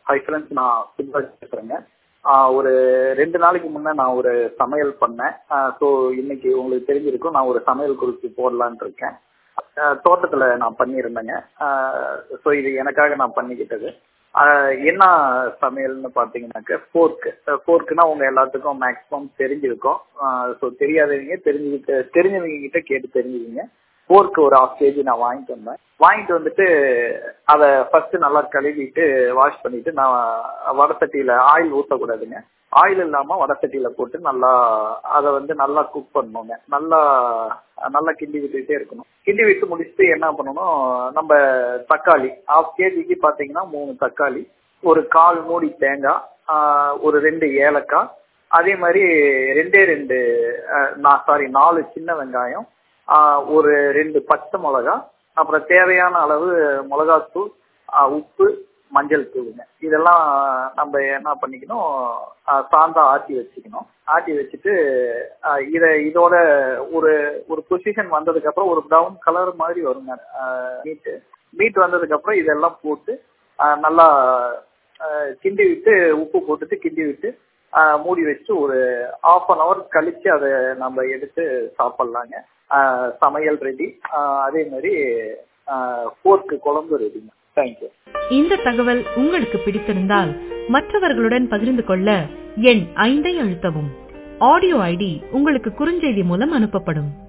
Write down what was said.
hi friends நான் சிவாஜி பேசுறேங்க ஒரு ரெண்டு நாளைக்கு முன்னே நான் ஒரு சமையல் பண்ணேன் ஸோ இன்னைக்கு உங்களுக்கு தெரிஞ்சிருக்கும் நான் ஒரு சமையல் குறிப்பு போடலான் இருக்கேன் தோட்டத்தில் நான் பண்ணியிருந்தேங்க ஸோ இது எனக்காக நான் பண்ணிக்கிட்டது என்ன சமையல்னு பார்த்தீங்கன்னாக்க ஃபோர்க்கு ஃபோர்க்குனா உங்க எல்லாத்துக்கும் மேக்ஸிமம் தெரிஞ்சிருக்கும் ஸோ தெரியாதவங்க தெரிஞ்சுக்கிட்டு தெரிஞ்சவங்க கிட்ட கேட்டு தெரிஞ்சுக்கிங்க ஃபோர்க்கு ஒரு ஆஃப் கேஜி நான் வாங்கிட்டு வந்தேன் வாங்கிட்டு வந்துட்டு அதை ஃபர்ஸ்ட் நல்லா கழுவிட்டு வாஷ் பண்ணிட்டு நான் வடசட்டியில ஆயில் ஊற்றக்கூடாதுங்க ஆயில் இல்லாம வடசட்டியில போட்டு நல்லா அதை வந்து நல்லா குக் பண்ணணுங்க நல்லா நல்லா கிண்டி விட்டுக்கிட்டே இருக்கணும் கிண்டி விட்டு முடிச்சுட்டு என்ன பண்ணணும் நம்ம தக்காளி ஆஃப் கேஜிக்கு பாத்தீங்கன்னா மூணு தக்காளி ஒரு கால் மூடி தேங்காய் ஒரு ரெண்டு ஏலக்காய் அதே மாதிரி ரெண்டே ரெண்டு நான் சாரி நாலு சின்ன வெங்காயம் ஒரு ரெண்டு பச்சை மிளகா அப்புறம் தேவையான அளவு மிளகாத்தூள் உப்பு மஞ்சள் தூளுங்க இதெல்லாம் நம்ம என்ன பண்ணிக்கணும் சாந்தா ஆட்டி வச்சுக்கணும் ஆட்டி வச்சுட்டு இதை இதோட ஒரு ஒரு பொசிஷன் வந்ததுக்கு அப்புறம் ஒரு ப்ரௌன் கலர் மாதிரி வருங்க மீட்டு மீட் வந்ததுக்கு அப்புறம் இதெல்லாம் போட்டு நல்லா கிண்டி விட்டு உப்பு போட்டுட்டு கிண்டி விட்டு மூடி வச்சு ஒரு ஆஃப் அன் ஹவர் கழிச்சு அதை நம்ம எடுத்து சாப்பிட்லாங்க சமையல் ரெடி அதே மாதிரி போர்க்கு குழம்பு ரெடிங்க தேங்க்யூ இந்த தகவல் உங்களுக்கு பிடித்திருந்தால் மற்றவர்களுடன் பகிர்ந்து கொள்ள எண் ஐந்தை அழுத்தவும் ஆடியோ ஐடி உங்களுக்கு குறுஞ்செய்தி மூலம் அனுப்பப்படும்